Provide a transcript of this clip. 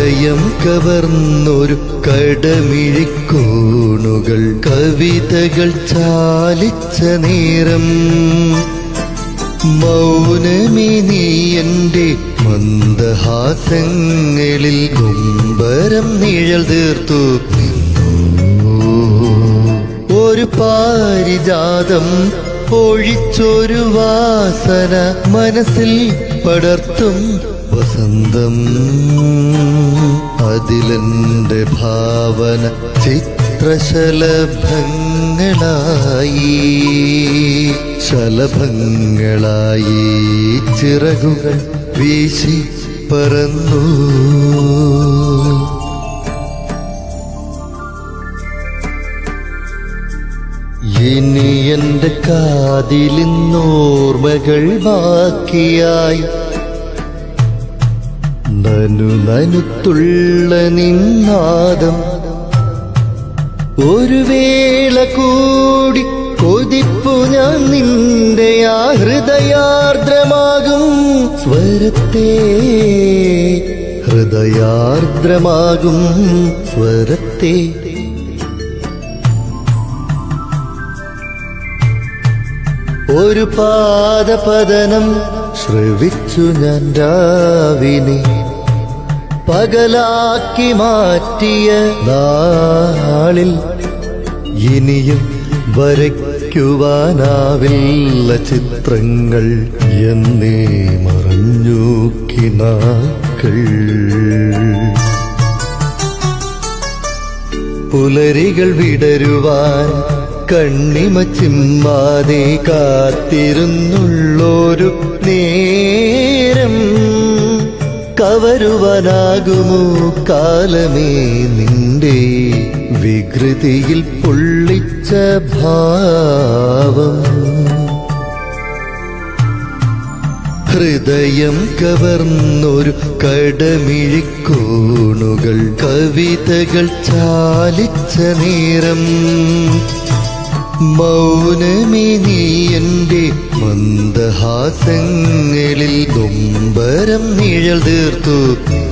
ഹൃദയം കവർന്നൊരു കടമിഴിക്കോണുകൾ കവിതകൾ ചാലിച്ച നേരം മൗനമേ നീ എന്റെ മന്ദഹാസങ്ങളിൽ കുംബരം നിഴൽ തീർത്തു നിന്നു. ഒരു പാരിജാതം ഒഴിച്ചൊരു വാസന മനസ്സിൽ പടർത്തും വസന്തം അതിലെന്റെ ഭാവന ചിത്രശലഭങ്ങളായി ശലഭങ്ങളായി ചിറകുകൾ വീശി പറന്നു ഇനി എന്റെ കാതിലിന്നോർമ്മകൾ ബാക്കിയായി നനു നനുത്തുള്ള നിന്നാദം ഒരു വേള കൂടി കൊതിപ്പു ഞാൻ നിന്റെ ആ ഹൃദയാർദ്രമാകും സ്വരത്തെ ഹൃദയാർദ്രമാകും സ്വരത്തെ ഒരു പാദപതനം ശ്രവിച്ചു ഞാൻ രാവിനെ പകലാക്കി മാറ്റിയ നാളിൽ ഇനിയും വരയ്ക്കുവാനാവില്ല ചിത്രങ്ങൾ എന്നേ മറഞ്ഞു കിനാക്കൾ പുലരികൾ വിടരുവാൻ കണ്ണിമ ചിമ്മാതെ കാത്തിരുന്നുള്ളൊരു നേരം കവരുവാനാകുമോ കാലമേ നിന്റെ വികൃതിയിൽ പൊള്ളിച്ച ഭാവം ഹൃദയം കവർന്നൊരു കടമിഴിക്കോണുകൾ കവിതകൾ ചാലിച്ച നേരം മൗനമേ നീ എന്റെ മന്ദഹാസങ്ങളിൽ നൊമ്പരം നിഴൽ തീർത്തു